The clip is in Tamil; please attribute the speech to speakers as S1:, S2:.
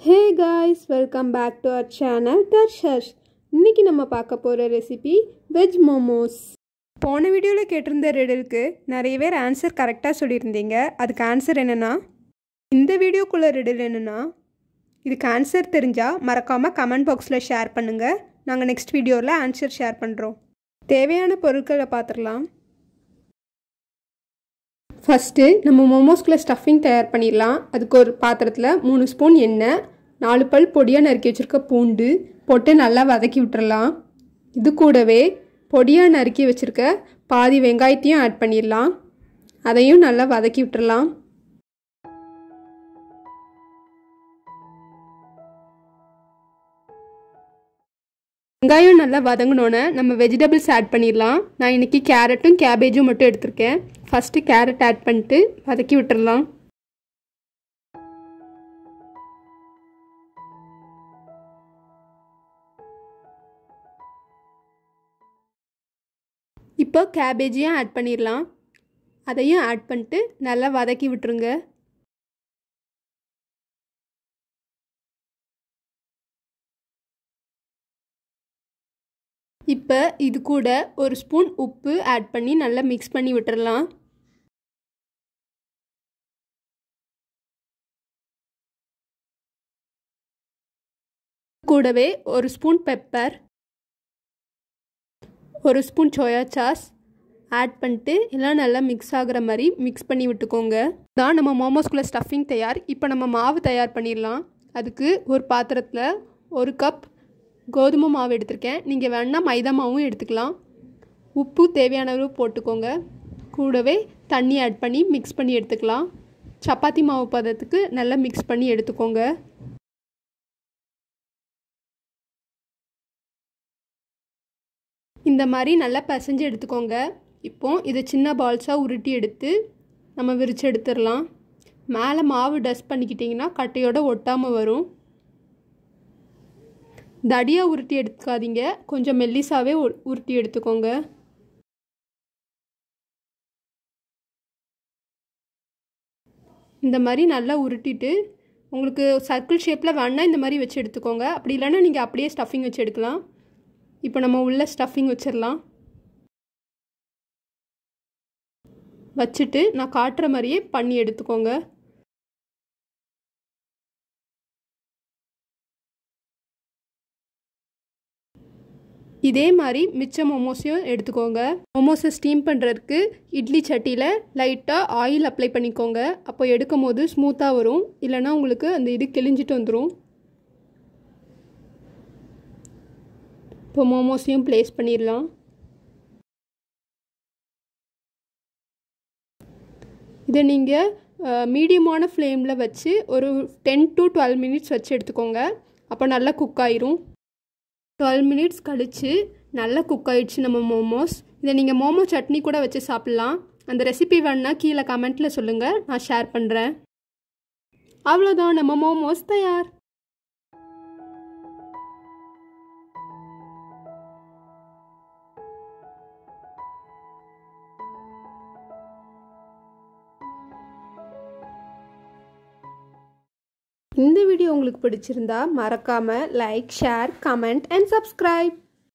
S1: hey guys welcome back to our channel தர்ஷர்ஷ் இன்னைக்கு நம்ம பார்க்க போகிற ரெசிபி வெஜ் மோமோஸ் போன வீடியோவில் கேட்டிருந்த ரெடலுக்கு நிறைய பேர் ஆன்சர் கரெக்டாக சொல்லியிருந்தீங்க அதுக்கு ஆன்சர் என்னென்னா இந்த வீடியோக்குள்ளே ரெடல் என்னென்னா இதுக்கு ஆன்சர் தெரிஞ்சால் மறக்காமல் கமெண்ட் பாக்ஸில் ஷேர் பண்ணுங்கள் நாங்கள் நெக்ஸ்ட் வீடியோவில் ஆன்சர் ஷேர் பண்ணுறோம் தேவையான பொருட்களை பார்த்துடலாம் ஃபஸ்ட்டு நம்ம மோமோஸ்குள்ளே ஸ்டஃபிங் தயார் பண்ணிடலாம் அதுக்கு ஒரு பாத்திரத்தில் மூணு ஸ்பூன் எண்ணெய் நாலு பல் பொடியாக நறுக்கி வச்சுருக்க பூண்டு போட்டு நல்லா வதக்கி விட்டுறலாம் இது கூடவே பொடியாக நறுக்கி வச்சுருக்க பாதி வெங்காயத்தையும் ஆட் பண்ணிடலாம் அதையும் நல்லா வதக்கி விட்டுறலாம் வெங்காயம் நல்லா வதங்கினோன்னே நம்ம வெஜிடபிள்ஸ் ஆட் பண்ணிடலாம் நான் இன்றைக்கி கேரட்டும் கேபேஜும் மட்டும் எடுத்திருக்கேன் ஃபஸ்ட்டு கேரட் ஆட் பண்ணிட்டு வதக்கி விட்டுறலாம் இப்போ கேபேஜையும் ஆட் பண்ணிடலாம் அதையும் ஆட் பண்ணிட்டு நல்லா வதக்கி விட்டுருங்க இப்போ இது கூட ஒரு ஸ்பூன் உப்பு ஆட் பண்ணி நல்லா மிக்ஸ் பண்ணி விட்டுறலாம் கூடவே ஒரு ஸ்பூன் பெப்பர் ஒரு ஸ்பூன் சோயா சாஸ் ஆட் பண்ணிட்டு எல்லாம் நல்லா மிக்ஸ் ஆகிற மாதிரி மிக்ஸ் பண்ணி விட்டுக்கோங்க தான் நம்ம மோமோஸ்குள்ளே ஸ்டஃபிங் தயார் இப்போ நம்ம மாவு தயார் பண்ணிடலாம் அதுக்கு ஒரு பாத்திரத்தில் ஒரு கப் கோதுமை மாவு எடுத்திருக்கேன் நீங்கள் வேணால் மைதா மாவும் எடுத்துக்கலாம் உப்பு தேவையான அளவு போட்டுக்கோங்க கூடவே தண்ணி ஆட் பண்ணி மிக்ஸ் பண்ணி எடுத்துக்கலாம் சப்பாத்தி மாவு பதத்துக்கு நல்லா மிக்ஸ் பண்ணி எடுத்துக்கோங்க இந்த மாதிரி நல்லா பிசைஞ்சு எடுத்துக்கோங்க இப்போ இதை சின்ன பால்ஸாக உருட்டி எடுத்து நம்ம விரித்து எடுத்துடலாம் மேலே மாவு டஸ்ட் பண்ணிக்கிட்டிங்கன்னா கட்டையோடு ஒட்டாமல் வரும் தடியாக உருட்டி எடுத்துக்காதீங்க கொஞ்சம் மெல்லிசாவே உருட்டி எடுத்துக்கோங்க இந்த மாதிரி நல்லா உருட்டிட்டு உங்களுக்கு சர்க்கிள் ஷேப்பில் வேணால் இந்த மாதிரி வச்சு எடுத்துக்கோங்க அப்படி இல்லைன்னா நீங்கள் அப்படியே ஸ்டஃபிங் வச்சு எடுக்கலாம் இப்போ நம்ம உள்ள ஸ்டஃபிங் வச்சிடலாம் வச்சுட்டு நான் காட்டுற மாதிரியே பண்ணி எடுத்துக்கோங்க இதே மாதிரி மிச்ச மோமோஸையும் எடுத்துக்கோங்க மோமோஸை ஸ்டீம் பண்ணுறதுக்கு இட்லி சட்டியில் லைட்டாக ஆயில் அப்ளை பண்ணிக்கோங்க அப்போ எடுக்கும் போது ஸ்மூத்தாக வரும் இல்லைனா உங்களுக்கு அந்த இது கிழிஞ்சிட்டு வந்துடும் இப்போ மோமோஸையும் ப்ளேஸ் பண்ணிடலாம் இதை நீங்கள் மீடியமான ஃப்ளேமில் வச்சு ஒரு டென் டு டுவெல் மினிட்ஸ் வச்சு எடுத்துக்கோங்க அப்போ நல்லா குக் ஆயிரும் டுவெல் மினிட்ஸ் கழித்து நல்லா குக் ஆயிடுச்சு நம்ம மோமோஸ் இதை நீங்கள் மோமோ சட்னி கூட வச்சு சாப்பிட்லாம் அந்த ரெசிபி வேணால் கீழே கமெண்ட்டில் சொல்லுங்கள் நான் ஷேர் பண்ணுறேன் அவ்வளோதான் நம்ம மோமோஸ் தயார் இந்த வீடியோ உங்களுக்கு பிடிச்சிருந்தா மறக்காமல் like share comment and subscribe